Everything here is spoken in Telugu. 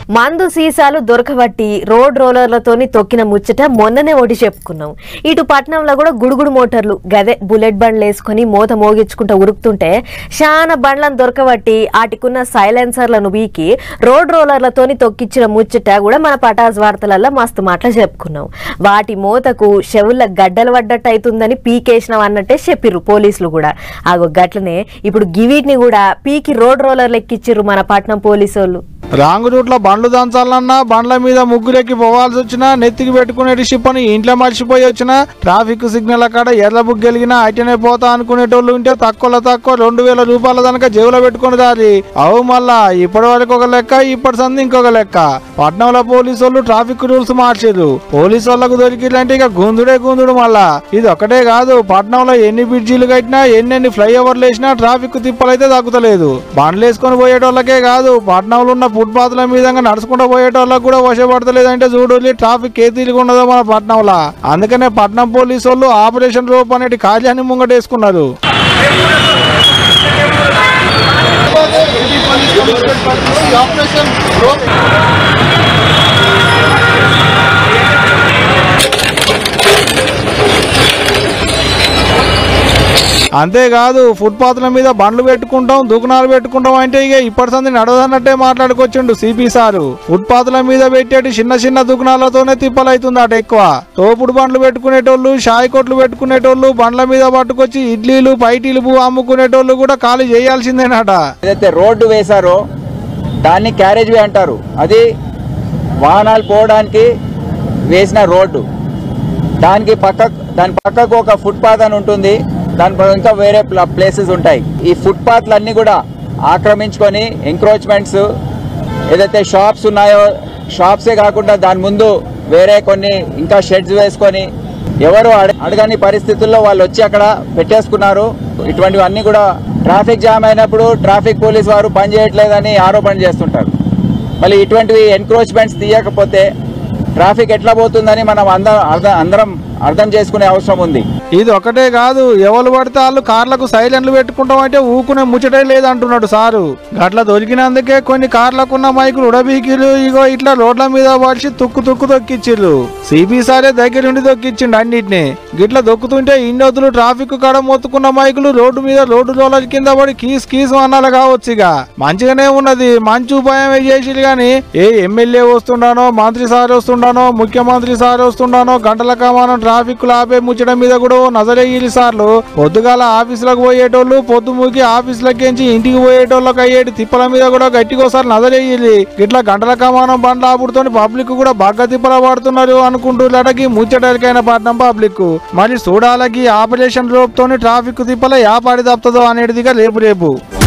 మందు సీసాలు దొరకబట్టి రోడ్ రోలర్లతోని తొక్కిన ముచ్చట మొన్ననే ఒకటి చెప్పుకున్నాం ఇటు పట్నంలో కూడా గుడుగుడు మోటార్లు గదే బుల్లెట్ బండ్లు వేసుకొని మోత మోగించుకుంటూ ఉరుకుతుంటే చాలా బండ్లను దొరకబట్టి వాటికున్న సైలెన్సర్లను వీకి రోడ్ రోలర్లతోని తొక్కిచ్చిన ముచ్చట కూడా మన పటాస్ వార్తలలో మస్తు మాటలు చెప్పుకున్నాం వాటి మోతకు చెవుల గడ్డలు పడ్డట్టు అవుతుందని పీకేసినాం అన్నట్టే చెప్పిర్రు పోలీసులు కూడా ఆగో గట్లనే ఇప్పుడు గివీటిని కూడా పీకి రోడ్ రోలర్లు ఎక్కిచ్చిర్రు మన పట్నం పోలీసు వాళ్ళు రాంగ్ రూట్లో బండ్లు దంచాలన్నా బండ్ల మీద ముగ్గులెక్కి పోవాల్సి వచ్చినా నెత్తికి పెట్టుకునే షిప్పని ఇంట్లో మర్చిపోయి వచ్చినా ట్రాఫిక్ సిగ్నల్ అక్కడ ఎర్ర బుక్ గెలిగినా అటనే పోతా అనుకునేటోళ్ళు ఉంటే తక్కువలో తక్కువ రెండు వేల రూపాయల దానిక జేబులో పెట్టుకుని దారి అవు మళ్ళా ఇప్పటి వరకు ఒక లెక్క ఇప్పటి సంది ఇంకొక లెక్క పట్నంలో పోలీసు వాళ్ళు ట్రాఫిక్ రూల్స్ మార్చారు పోలీసు వాళ్ళకు దొరికిందంటే ఇక గుందుడే గుందుడు మళ్ళా ఇది ఒకటే కాదు పట్నంలో ఎన్ని బ్రిడ్జీలు కట్టినా ఎన్నెన్ని ఫ్లైఓవర్లు వేసినా ట్రాఫిక్ తిప్పలైతే తగ్గుతలేదు బండ్లు వేసుకొని పోయేటోళ్ళకే కాదు పట్నంలో ఉన్న ఫుట్పాత్ల మీద నడుచుకుంటూ పోయేటోళ్ళకి కూడా వశపడతలేదు అంటే చూడు ట్రాఫిక్ ఏ తీరుగా ఉన్నదో మన పట్నంలో అందుకనే పట్నం పోలీసు వాళ్ళు ఆపరేషన్ రూప్ అనేటి కార్యాన్ని ముంగటేసుకున్నారు అంతేకాదు ఫుట్పాత్ల మీద బండ్లు పెట్టుకుంటాం దుకాణాలు పెట్టుకుంటాం అంటే ఇక ఇప్పటి సంది నడవదన్నట్టే మాట్లాడుకొచ్చిండు సిపి సారు ఫుట్పాత్ల మీద పెట్టేటి చిన్న చిన్న దుకాణాలతోనే తిప్పలైతుంది అట ఎక్కువ తోపుడు బండ్లు పెట్టుకునేటోళ్ళు షాయి కొట్లు పెట్టుకునేటోళ్ళు బండ్ల మీద పట్టుకొచ్చి ఇడ్లీలు పైటీలు పువ్వు అమ్ముకునేటోళ్ళు కూడా ఖాళీ చేయాల్సిందేనట ఏదైతే రోడ్డు వేశారో దాన్ని క్యారేజ్ వే అంటారు అది వాహనాలు పోవడానికి వేసిన రోడ్డు దానికి పక్క దాని పక్కకు ఒక ఫుట్పాత్ అని ఉంటుంది దాని ప- ఇంకా వేరే ప్ల- ప్లేసెస్ ఉంటాయి ఈ ఫుట్పాత్లు అన్నీ కూడా ఆక్రమించుకొని ఎంక్రోచ్మెంట్స్ ఏదైతే షాప్స్ ఉన్నాయో షాప్సే కాకుండా దాని ముందు వేరే కొన్ని ఇంకా షెడ్స్ వేసుకొని ఎవరు అడ- అడగని పరిస్థితుల్లో వాళ్ళు వచ్చి అక్కడ పెట్టేసుకున్నారు ఇటువంటివన్నీ కూడా ట్రాఫిక్ జామ్ అయినప్పుడు ట్రాఫిక్ పోలీస్ వారు పనిచేయట్లేదని ఆరోపణ చేస్తుంటారు మళ్ళీ ఇటువంటివి ఎన్క్రోచ్మెంట్స్ తీయకపోతే ట్రాఫిక్ ఎట్లా పోతుందని మనం అందరం అర్థం అందరం అర్థం చేసుకునే అవసరం ఉంది ఇది ఒకటే కాదు ఎవరు పడితే వాళ్ళు కార్లకు సైలెంట్లు పెట్టుకుంటాం అంటే ఊకునే ముచ్చటే లేదంటున్నాడు సారు గట్ల దొరికినందుకే కొన్ని కార్లకున్న మైకులు ఉడబీకిలు ఇగో ఇట్లా రోడ్ల మీద పడిచి తుక్కు తుక్కు తొక్కిచ్చిర్రు సిబి సారే దగ్గరుండి తొక్కిచ్చిండు అన్నిటిని గిట్ల దొక్కుతుంటే ఇన్నొద్దులు ట్రాఫిక్ కాడ మొత్తుకున్న మైకులు రోడ్డు మీద రోడ్డు రోలర్ కింద పడి కీస్ కీస్ అనాలి కావచ్చు ఇక మంచిగానే ఉన్నది మంచి ఉపాయం చేసిరు గాని ఏ ఎమ్మెల్యే వస్తుండానో మంత్రి సార్ వస్తుండానో ముఖ్యమంత్రి సార్ వస్తుండానో గంటల కమానం ట్రాఫిక్ ఆపే ముచ్చడం మీద కూడా ఓ నజరేగిలి సార్లు పొద్దుగాల ఆఫీసులకు పోయేటోళ్ళు పొద్దు మూకి ఆఫీసులకి ఇంటికి పోయేటోళ్ళకి అయ్యేటి తిప్పల మీద కూడా గట్టిగా ఒకసారి నజరేగిలి ఇట్లా గంటల కమానం బండ్ల ఆపుడుతోని పబ్లిక్ కూడా బగ్గ తిప్పల పడుతున్నారు అనుకుంటున్నటకి ముచ్చటరికైన పట్నం పబ్లిక్ మరి చూడాలకి ఆపరేషన్ రూపుతోని ట్రాఫిక్ తిప్పల యాపాడి తప్పుతుందో అనేటిదిగా రేపు రేపు